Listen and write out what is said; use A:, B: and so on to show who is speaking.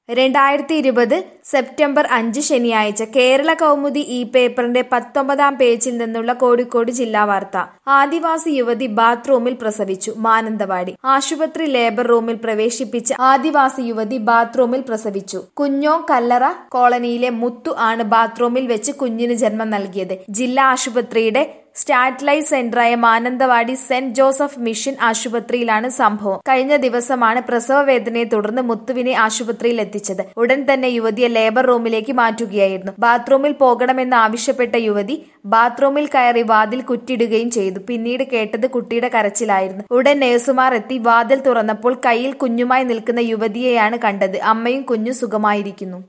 A: രണ്ടായിരത്തി ഇരുപത് സെപ്റ്റംബർ അഞ്ച് ശനിയാഴ്ച കേരള കൗമുദി ഈ പേപ്പറിന്റെ പത്തൊമ്പതാം പേജിൽ നിന്നുള്ള കോഴിക്കോട് ജില്ലാ വാർത്ത ആദിവാസി യുവതി ബാത്റൂമിൽ പ്രസവിച്ചു മാനന്തവാടി ആശുപത്രി ലേബർ റൂമിൽ പ്രവേശിപ്പിച്ച ആദിവാസി യുവതി ബാത്റൂമിൽ പ്രസവിച്ചു കുഞ്ഞോ കല്ലറ കോളനിയിലെ മുത്തു ആണ് ബാത്റൂമിൽ വെച്ച് കുഞ്ഞിന് ജന്മം നൽകിയത് ജില്ലാ ആശുപത്രിയുടെ സ്റ്റാറ്റ്ലൈറ്റ് സെന്ററായ മാനന്തവാടി സെന്റ് ജോസഫ് മിഷൻ ആശുപത്രിയിലാണ് സംഭവം കഴിഞ്ഞ ദിവസമാണ് പ്രസവ വേദനയെ തുടർന്ന് മുത്തുവിനെ ആശുപത്രിയിൽ എത്തിച്ചത് ഉടൻ തന്നെ യുവതിയെ ലേബർ റൂമിലേക്ക് മാറ്റുകയായിരുന്നു ബാത്റൂമിൽ പോകണമെന്ന് ആവശ്യപ്പെട്ട യുവതി ബാത്റൂമിൽ കയറി വാതിൽ കുറ്റിടുകയും ചെയ്തു പിന്നീട് കേട്ടത് കുട്ടിയുടെ കരച്ചിലായിരുന്നു ഉടൻ നഴ്സുമാർ എത്തി വാതിൽ തുറന്നപ്പോൾ കയ്യിൽ കുഞ്ഞുമായി നിൽക്കുന്ന യുവതിയെയാണ് കണ്ടത് അമ്മയും കുഞ്ഞും സുഖമായിരിക്കുന്നു